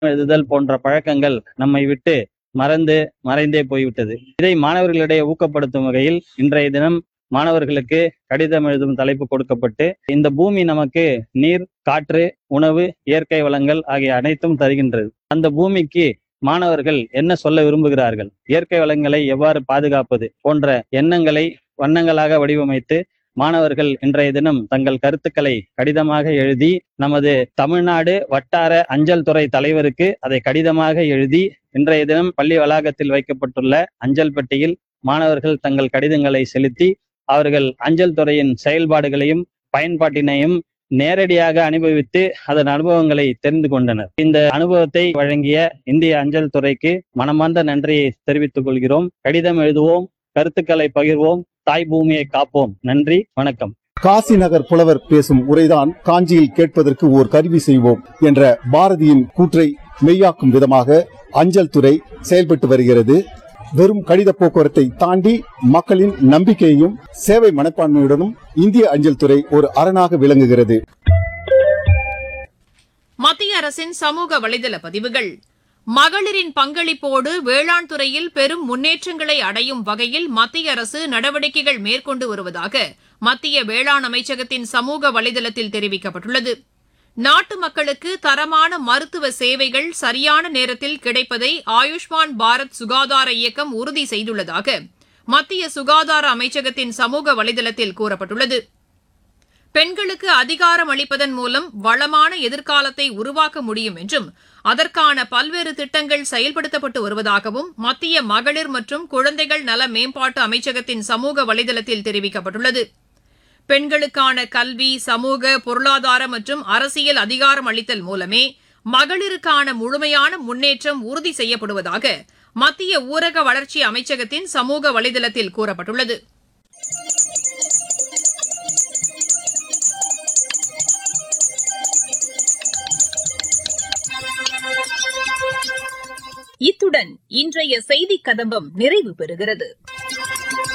எழுதுதல் போன்ற பழக்கங்கள் நம்மை விட்டு மறந்து மறைந்தே போய்விட்டது இதை மாணவர்களிடையே ஊக்கப்படுத்தும் வகையில் இன்றைய தினம் மாணவர்களுக்கு கடிதம் எழுதும் தலைப்பு கொடுக்கப்பட்டு இந்த பூமி நமக்கு நீர் காற்று உணவு இயற்கை வளங்கள் ஆகிய அனைத்தும் தருகின்றது அந்த பூமிக்கு மாணவர்கள் என்ன சொல்ல விரும்புகிறார்கள் இயற்கை வளங்களை எவ்வாறு பாதுகாப்பது போன்ற எண்ணங்களை வண்ணங்களாக வடிவமைத்து மாணவர்கள் இன்றைய தினம் தங்கள் கருத்துக்களை கடிதமாக எழுதி நமது தமிழ்நாடு வட்டார அஞ்சல் துறை தலைவருக்கு அதை கடிதமாக எழுதி இன்றைய தினம் பள்ளி வளாகத்தில் வைக்கப்பட்டுள்ள அஞ்சல் பெட்டியில் மாணவர்கள் தங்கள் கடிதங்களை செலுத்தி அவர்கள் அஞ்சல் துறையின் செயல்பாடுகளையும் பயன்பாட்டினையும் நேரடியாக அனுபவித்து அதன் அனுபவங்களை தெரிந்து கொண்டனர் இந்த அனுபவத்தை வழங்கிய இந்திய அஞ்சல் துறைக்கு மனமார்ந்த நன்றியை தெரிவித்துக் கொள்கிறோம் கடிதம் எழுதுவோம் கருத்துக்களை பகிர்வோம் தாய் பூமியை காப்போம் நன்றி வணக்கம் காசி நகர் புலவர் பேசும் உரைதான் காஞ்சியில் கேட்பதற்கு ஓர் கருவி செய்வோம் என்ற பாரதியின் கூற்றை மெய்யாக்கும் விதமாக அஞ்சல் துறை செயல்பட்டு வருகிறது வெறும் கடித போக்குவரத்தை தாண்டி மக்களின் நம்பிக்கையையும் சேவை மனப்பான்மையுடனும் இந்திய அஞ்சல் துறை ஒரு அரணாக விளங்குகிறது மத்திய அரசின் சமூக வலைதள பதிவுகள் மகளிரின் பங்களிப்போடு வேளாண் துறையில் பெரும் முன்னேற்றங்களை அடையும் வகையில் மத்திய அரசு நடவடிக்கைகள் மேற்கொண்டு வருவதாக மத்திய வேளாண் அமைச்சகத்தின் சமூக வலைதளத்தில் தெரிவிக்கப்பட்டுள்ளது நாட்டு மக்களுக்கு தரமான மருத்துவ சேவைகள் சரியான நேரத்தில் கிடைப்பதை ஆயுஷ்மான் பாரத் சுகாதார இயக்கம் உறுதி செய்துள்ளதாக மத்திய சுகாதார அமைச்சகத்தின் சமூக வலைதளத்தில் கூறப்பட்டுள்ளது பெண்களுக்கு அதிகாரம் அளிப்பதன் மூலம் வளமான எதிர்காலத்தை உருவாக்க முடியும் என்றும் அதற்கான பல்வேறு திட்டங்கள் செயல்படுத்தப்பட்டு வருவதாகவும் மத்திய மகளிர் மற்றும் குழந்தைகள் நல மேம்பாட்டு அமைச்சகத்தின் சமூக வலைதளத்தில் தெரிவிக்கப்பட்டுள்ளது பெண்களுக்கான கல்வி சமூக பொருளாதார மற்றும் அரசியல் அதிகாரம் அளித்தல் மூலமே மகளிருக்கான முழுமையான முன்னேற்றம் உறுதி செய்யப்படுவதாக மத்திய ஊரக வளர்ச்சி அமைச்சகத்தின் சமூக வலைதளத்தில் கூறப்பட்டுள்ளது இத்துடன் இன்றைய செய்திக் கதம்பம் நிறைவு பெறுகிறது